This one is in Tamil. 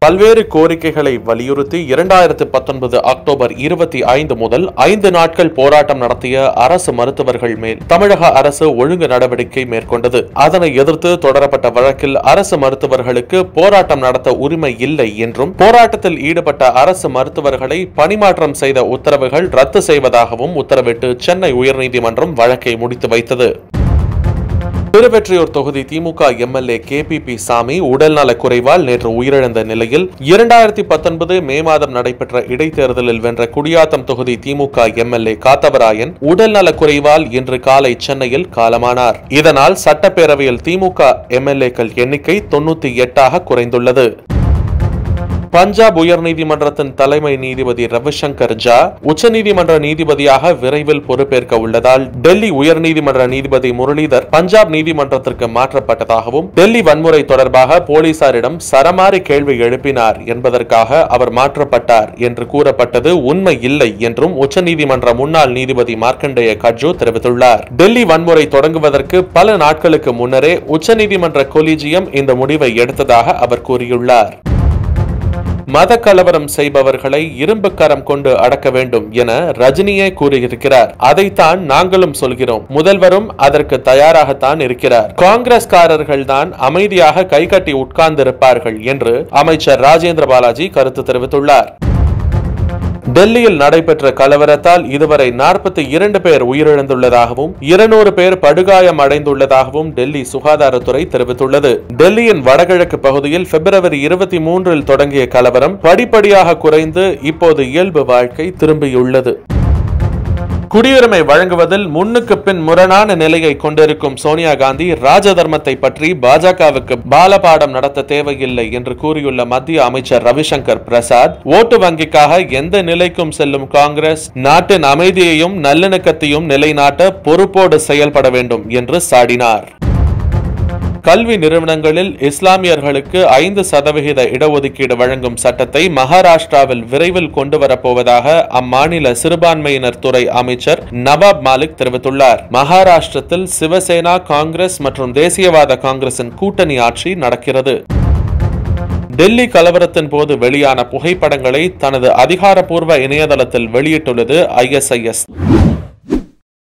பல்வேறு கோரிக்கைகளை வலியுறுத்தி இரண்டாயிரத்து பத்தொன்பது அக்டோபர் இருபத்தி ஐந்து முதல் ஐந்து நாட்கள் போராட்டம் நடத்திய அரசு மருத்துவர்கள் மேல் தமிழக அரசு ஒழுங்கு நடவடிக்கை மேற்கொண்டது அதனை எதிர்த்து தொடரப்பட்ட வழக்கில் அரசு மருத்துவர்களுக்கு போராட்டம் நடத்த உரிமை இல்லை என்றும் போராட்டத்தில் ஈடுபட்ட அரசு மருத்துவர்களை பணிமாற்றம் செய்த உத்தரவுகள் ரத்து செய்வதாகவும் உத்தரவிட்டு சென்னை உயர்நீதிமன்றம் வழக்கை முடித்து வைத்தது திருவெற்றியூர் தொகுதி DMK MLA K P P Samy உடல்நலக் குறைவால் நேற்று உயிரிழந்த நிலையில் இரண்டாயிரத்தி பத்தொன்பது மே மாதம் நடைபெற்ற இடைத்தேர்தலில் வென்ற குடியாத்தம் தொகுதி திமுக எம்எல்ஏ காத்தவராயன் உடல்நலக் குறைவால் இன்று காலை சென்னையில் காலமானார் இதனால் சட்டப்பேரவையில் திமுக எம்எல்ஏக்கள் எண்ணிக்கை தொண்ணூத்தி எட்டாக குறைந்துள்ளது பஞ்சாப் உயர்நீதிமன்றத்தின் தலைமை நீதிபதி ரவிசங்கர் ஜா உச்சநீதிமன்ற நீதிபதியாக விரைவில் பொறுப்பேற்க உள்ளதால் டெல்லி உயர்நீதிமன்ற நீதிபதி முரளிதர் பஞ்சாப் நீதிமன்றத்திற்கு மாற்றப்பட்டதாகவும் டெல்லி வன்முறை தொடர்பாக போலீசாரிடம் சரமாரி கேள்வி எழுப்பினார் என்பதற்காக அவர் மாற்றப்பட்டார் என்று கூறப்பட்டது உண்மை இல்லை என்றும் உச்சநீதிமன்ற முன்னாள் நீதிபதி மார்க்கண்டேய கட்ஜு தெரிவித்துள்ளார் டெல்லி வன்முறை தொடங்குவதற்கு பல நாட்களுக்கு முன்னரே உச்சநீதிமன்ற கொலிஜியம் இந்த முடிவை எடுத்ததாக அவர் கூறியுள்ளார் மத கலவரம் செய்பவர்களை இரும்பு கரம் கொண்டு அடக்க வேண்டும் என ரஜினியே கூறியிருக்கிறார் அதைத்தான் நாங்களும் சொல்கிறோம் முதல்வரும் அதற்கு தயாராகத்தான் இருக்கிறார் காங்கிரஸ்காரர்கள் தான் அமைதியாக கைகட்டி உட்கார்ந்திருப்பார்கள் என்று அமைச்சர் ராஜேந்திர பாலாஜி கருத்து தெரிவித்துள்ளார் டெல்லியில் நடைபெற்ற கலவரத்தால் இதுவரை நாற்பத்தி இரண்டு பேர் உயிரிழந்துள்ளதாகவும் இருநூறு பேர் படுகாயம் அடைந்துள்ளதாகவும் டெல்லி சுகாதாரத்துறை தெரிவித்துள்ளது டெல்லியின் வடகிழக்கு பகுதியில் பிப்ரவரி இருபத்தி மூன்றில் தொடங்கிய கலவரம் படிப்படியாக குறைந்து இப்போது இயல்பு வாழ்க்கை திரும்பியுள்ளது குடியுரிமை வழங்குவதில் முன்னுக்கு பின் முரணான நிலையை கொண்டிருக்கும் சோனியா காந்தி ராஜதர்மத்தை பற்றி பாஜகவுக்கு பாலபாடம் நடத்த தேவையில்லை என்று கூறியுள்ள மத்திய அமைச்சர் ரவிசங்கர் பிரசாத் ஓட்டு வங்கிக்காக எந்த நிலைக்கும் செல்லும் காங்கிரஸ் நாட்டின் அமைதியையும் நல்லிணக்கத்தையும் நிலைநாட்ட பொறுப்போடு செயல்பட வேண்டும் என்று சாடினார் கல்வி நிறுவனங்களில் இஸ்லாமியர்களுக்கு ஐந்து சதவிகித இடஒதுக்கீடு வழங்கும் சட்டத்தை மகாராஷ்டிராவில் விரைவில் கொண்டு வரப்போவதாக அம்மாநில சிறுபான்மையினர் துறை அமைச்சர் நவாப் மாலிக் தெரிவித்துள்ளார் மகாராஷ்டிரத்தில் சிவசேனா காங்கிரஸ் மற்றும் தேசியவாத காங்கிரசின் கூட்டணி ஆட்சி நடக்கிறது டெல்லி கலவரத்தின் போது வெளியான புகைப்படங்களை தனது அதிகாரப்பூர்வ இணையதளத்தில் வெளியிட்டுள்ளது ஐஎஸ்ஐஎஸ்